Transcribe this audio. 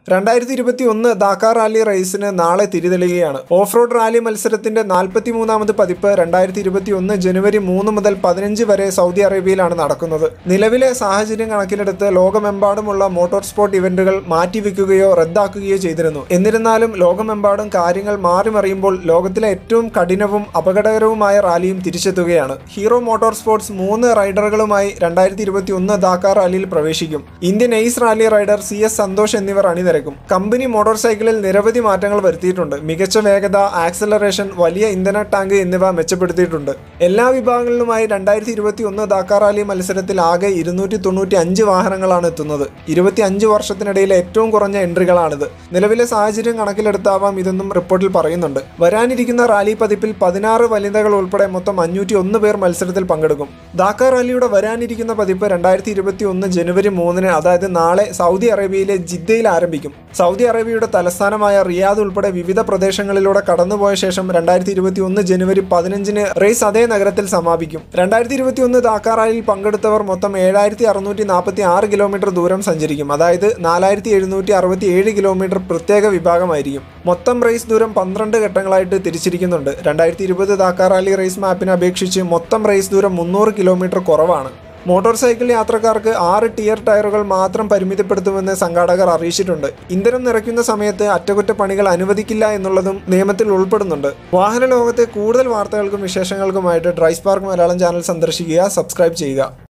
രണ്ടായിരത്തി ഇരുപത്തി ഒന്ന് ദാക്കാർ റാലി റേസിന് നാളെ തിരിതെളിയുകയാണ് ഓഫ് റോഡ് റാലി മത്സരത്തിന്റെ നാൽപ്പത്തി മൂന്നാമത് പതിപ്പ് രണ്ടായിരത്തി ഇരുപത്തി ഒന്ന് ജനുവരി മൂന്ന് മുതൽ പതിനഞ്ച് വരെ സൗദി അറേബ്യയിലാണ് നടക്കുന്നത് നിലവിലെ സാഹചര്യം കണക്കിലെടുത്ത് ലോകമെമ്പാടുമുള്ള മോട്ടോർ സ്പോർട്ട് ഇവന്റുകൾ മാറ്റിവെക്കുകയോ റദ്ദാക്കുകയോ ചെയ്തിരുന്നു എന്നിരുന്നാലും ലോകമെമ്പാടും കാര്യങ്ങൾ മാറിമറിയുമ്പോൾ ലോകത്തിലെ ഏറ്റവും കഠിനവും അപകടകരവുമായ റാലിയും തിരിച്ചെത്തുകയാണ് ഹീറോ മോട്ടോർ സ്പോർട്സ് മൂന്ന് റൈഡറുകളുമായി രണ്ടായിരത്തി ഇരുപത്തി ഒന്ന് ദാക്കാർ റാലിയിൽ പ്രവേശിക്കും Indian ace rally rider C S Santhosh എന്നിവർ അണിനിരക്കും കമ്പനി മോട്ടോർ സൈക്കിളിൽ നിരവധി മാറ്റങ്ങൾ വരുത്തിയിട്ടുണ്ട് മികച്ച വേഗത ആക്സലറേഷൻ വലിയ ഇന്ധന ടാങ്ക് എന്നിവ മെച്ചപ്പെടുത്തിയിട്ടുണ്ട് എല്ലാ വിഭാഗങ്ങളിലുമായി രണ്ടായിരത്തി ഇരുപത്തി ഒന്ന് ദാക്കാർ റാലി മത്സരത്തിൽ ആകെ ഇരുന്നൂറ്റി തൊണ്ണൂറ്റി അഞ്ച് വാഹനങ്ങളാണ് എത്തുന്നത് ഇരുപത്തി അഞ്ച് വർഷത്തിനിടയിലെ ഏറ്റവും കുറഞ്ഞ എൻട്രികളാണിത് നിലവിലെ സാഹചര്യം കണക്കിലെടുത്താവാം ഇതെന്നും റിപ്പോർട്ടിൽ പറയുന്നുണ്ട് വരാനിരിക്കുന്ന റാലി പതിപ്പിൽ പതിനാറ് വനിതകൾ ഉൾപ്പെടെ മൊത്തം അഞ്ഞൂറ്റി ഒന്ന് പേർ മത്സരത്തിൽ പങ്കെടുക്കും ദാക്കാർ റാലിയുടെ വരാനിരിക്കുന്ന പതിപ്പ് രണ്ടായിരത്തി ഇരുപത്തി ഒന്ന് ജനുവരി മൂന്നിന് അതായത് നാളെ സൗദി അറേബ്യയിലെ ജിദ്ദയിൽ ആരംഭിക്കും സൗദി അറേബ്യയുടെ തലസ്ഥാനമായ റിയാദ് ഉൾപ്പെടെ വിവിധ പ്രദേശങ്ങളിലൂടെ കടന്നുപോയ ശേഷം രണ്ടായിരത്തി ഇരുപത്തി ഒന്ന് ജനുവരി പതിനഞ്ചിന് റേസ് അതേ നഗരത്തിൽ സമാപിക്കും രണ്ടായിരത്തി ഇരുപത്തി ഒന്ന് ദാക്കാർ റാലിയിൽ പങ്കെടുത്തവർ മൊത്തം ഏഴായിരത്തി അറുന്നൂറ്റി നാൽപ്പത്തി ആറ് കിലോമീറ്റർ ദൂരം സഞ്ചരിക്കും അതായത് നാലായിരത്തി എഴുന്നൂറ്റി അറുപത്തി ഏഴ് കിലോമീറ്റർ പ്രത്യേക വിഭാഗമായിരിക്കും മൊത്തം റേസ് ദൂരം പന്ത്രണ്ട് ഘട്ടങ്ങളായിട്ട് തിരിച്ചിരിക്കുന്നുണ്ട് രണ്ടായിരത്തി ഇരുപത് ദാക്കാർ റാലി റേസ് മാപ്പിനെ അപേക്ഷിച്ച് മൊത്തം റേസ് ദൂരം മുന്നൂറ് കിലോമീറ്റർ കുറവാണ് മോട്ടോർ സൈക്കിൾ യാത്രക്കാർക്ക് ആറ് ടിയർ ടയറുകൾ മാത്രം പരിമിതപ്പെടുത്തുമെന്ന് സംഘാടകർ അറിയിച്ചിട്ടുണ്ട് ഇന്ധനം നിറയ്ക്കുന്ന സമയത്ത് അറ്റകുറ്റപ്പണികൾ അനുവദിക്കില്ല എന്നുള്ളതും നിയമത്തിൽ ഉൾപ്പെടുന്നുണ്ട് വാഹന ലോകത്തെ കൂടുതൽ വാർത്തകൾക്കും വിശേഷങ്ങൾക്കുമായിട്ട് ഡ്രൈസ്പാർക്ക് മലയാളം ചാനൽ സന്ദർശിക്കുക സബ്സ്ക്രൈബ് ചെയ്യുക